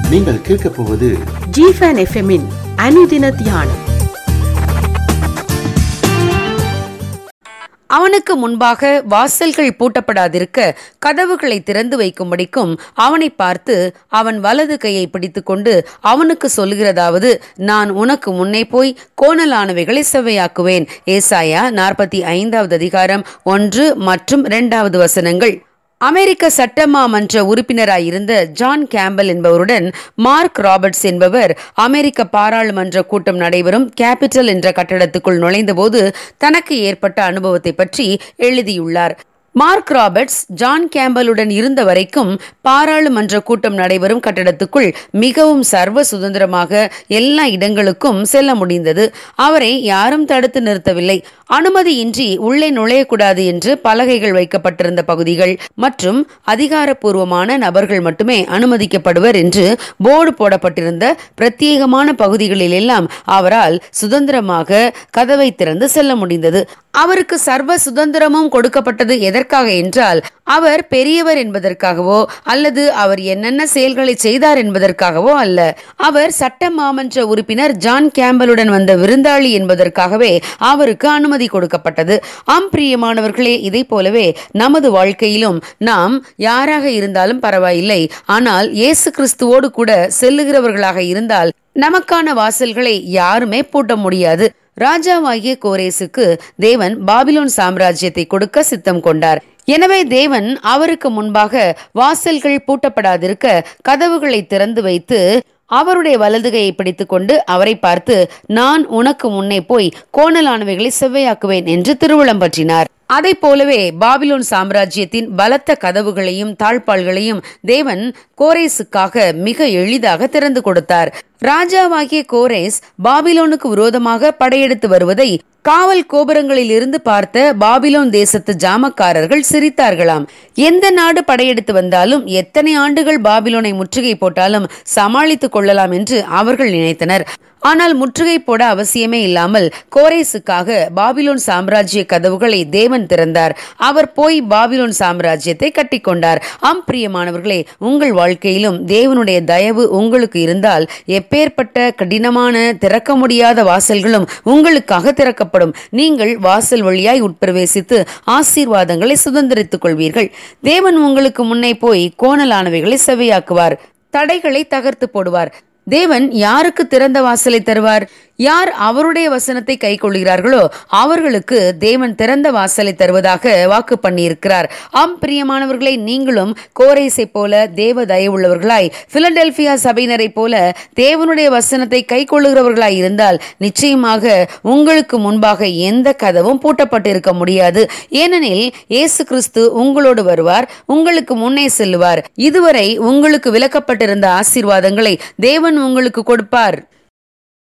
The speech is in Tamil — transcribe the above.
நீங்கள் கேட்கப் போவது ஜிஃபன் எஃப்எம்மின் அனுதின தியானம் அவனுக்கு முன்பாக வாசல்கள் பூட்டப்படாதிருக்க கதவுகளை திறந்து வைக்கும்படிக்கும் அவனை பார்த்து அவன் வலது கையை பிடித்துக்கொண்டு அவனுக்கு சொல்கிறதாவது நான் உனக்கு முன்னே போய் கோணலானவைகளை செவ்வையாக்குவேன் ஏசாயா நாற்பத்தி ஐந்தாவது அதிகாரம் ஒன்று மற்றும் இரண்டாவது வசனங்கள் அமெரிக்க சட்டமாமன்ற உறுப்பினராயிருந்த ஜான் கேம்பல் என்பவருடன் மார்க் ராபர்ட்ஸ் என்பவர் அமெரிக்க பாராளுமன்ற கூட்டம் நடைபெறும் கேபிட்டல் என்ற கட்டடத்துக்குள் நுழைந்தபோது தனக்கு ஏற்பட்ட அனுபவத்தை பற்றி எழுதியுள்ளார் மார்க் ராபர்ட்ஸ் ஜான் கேம்பலுடன் இருந்த வரைக்கும் பாராளுமன்ற கூட்டம் நடைபெறும் கட்டடத்துக்குள் மிகவும் சர்வ சுதந்திரமாக எல்லா இடங்களுக்கும் செல்ல முடிந்தது அவரை யாரும் தடுத்து நிறுத்தவில்லை அனுமதியின்றி உள்ளே நுழையக்கூடாது என்று பலகைகள் வைக்கப்பட்டிருந்த பகுதிகள் மற்றும் அதிகாரப்பூர்வமான நபர்கள் மட்டுமே அனுமதிக்கப்படுவர் என்று போர்டு போடப்பட்டிருந்த பிரத்யேகமான பகுதிகளில் எல்லாம் அவரால் சுதந்திரமாக கதவை திறந்து செல்ல முடிந்தது அவருக்கு சர்வ சுதந்திரமும் கொடுக்கப்பட்டது எதற்காக என்றால் அவர் பெரியவர் என்பதற்காகவோ அல்லது அவர் என்னென்ன செயல்களை செய்தார் என்பதற்காகவோ அல்ல அவர் சட்ட மாமன்ற உறுப்பினர் ஜான் கேம்பலுடன் வந்த விருந்தாளி என்பதற்காகவே அவருக்கு அனுமதி கொடுக்கப்பட்டது ஆம் பிரியமானவர்களே இதை போலவே நமது வாழ்க்கையிலும் நாம் யாராக இருந்தாலும் பரவாயில்லை ஆனால் இயேசு கிறிஸ்துவோடு கூட செல்லுகிறவர்களாக இருந்தால் நமக்கான வாசல்களை யாருமே பூட்ட முடியாது ராஜாவாகிய கோரேசுக்கு தேவன் பாபிலோன் சாம்ராஜ்யத்தை கொடுக்க சித்தம் கொண்டார் எனவே தேவன் அவருக்கு முன்பாக வாசல்கள் பூட்டப்படாதிருக்க கதவுகளை திறந்து வைத்து அவருடைய வலதுகையை பிடித்துக்கொண்டு அவரை பார்த்து நான் உனக்கு முன்னே போய் கோணலானவைகளை செவ்வையாக்குவேன் என்று திருவுளம் பற்றினார் அதை போலவே பாபிலோன் சாம்ராஜ்யத்தின் பலத்த கதவுகளையும் தாழ்பாள்களையும் தேவன் கோரேசுக்காக மிக எளிதாக திறந்து கொடுத்தார் ராஜாவாகிய கோரேஸ் பாபிலோனுக்கு விரோதமாக படையெடுத்து வருவதை காவல் கோபுரங்களில் இருந்து பார்த்த பாபிலோன் தேசத்து ஜாமக்காரர்கள் சிரித்தார்களாம் எந்த நாடு படையெடுத்து வந்தாலும் எத்தனை ஆண்டுகள் பாபிலோனை முற்றுகை போட்டாலும் சமாளித்துக் கொள்ளலாம் என்று அவர்கள் நினைத்தனர் ஆனால் முற்றுகை போட அவசியமே இல்லாமல் கோரேசுக்காக பாபிலோன் சாம்ராஜ்ய கதவுகளை தேவன் திறந்தார் அவர் போய் பாபிலோன் சாம்ராஜ்யத்தை கட்டிக்கொண்டார் ஆம் பிரியமானவர்களே உங்கள் வாழ்க்கையிலும் தேவனுடைய தயவு உங்களுக்கு இருந்தால் எப்பேற்பட்ட கடினமான திறக்க முடியாத வாசல்களும் உங்களுக்காக திறக்கப்படும் நீங்கள் வாசல் வழியாய் உட்பிரவேசித்து ஆசீர்வாதங்களை சுதந்திரித்துக் கொள்வீர்கள் தேவன் உங்களுக்கு முன்னே போய் கோணலானவைகளை செவையாக்குவார் தடைகளை தகர்த்து போடுவார் தேவன் யாருக்கு திறந்த வாசலை தருவார் யார் அவருடைய வசனத்தை கை கொள்கிறார்களோ அவர்களுக்கு தேவன் திறந்த வாசலை தருவதாக வாக்கு பண்ணியிருக்கிறார் ஆம் பிரியமானவர்களை நீங்களும் கோரேசை போல தேவ தயவுள்ளவர்களாய் பிலடெல்பியா சபையினரை போல தேவனுடைய வசனத்தை கை கொள்ளுகிறவர்களாய் இருந்தால் நிச்சயமாக உங்களுக்கு முன்பாக எந்த கதவும் பூட்டப்பட்டிருக்க முடியாது ஏனெனில் இயேசு கிறிஸ்து உங்களோடு வருவார் உங்களுக்கு முன்னே செல்லுவார் இதுவரை உங்களுக்கு விலக்கப்பட்டிருந்த ஆசீர்வாதங்களை தேவன் உங்களுக்கு கொடுப்பார்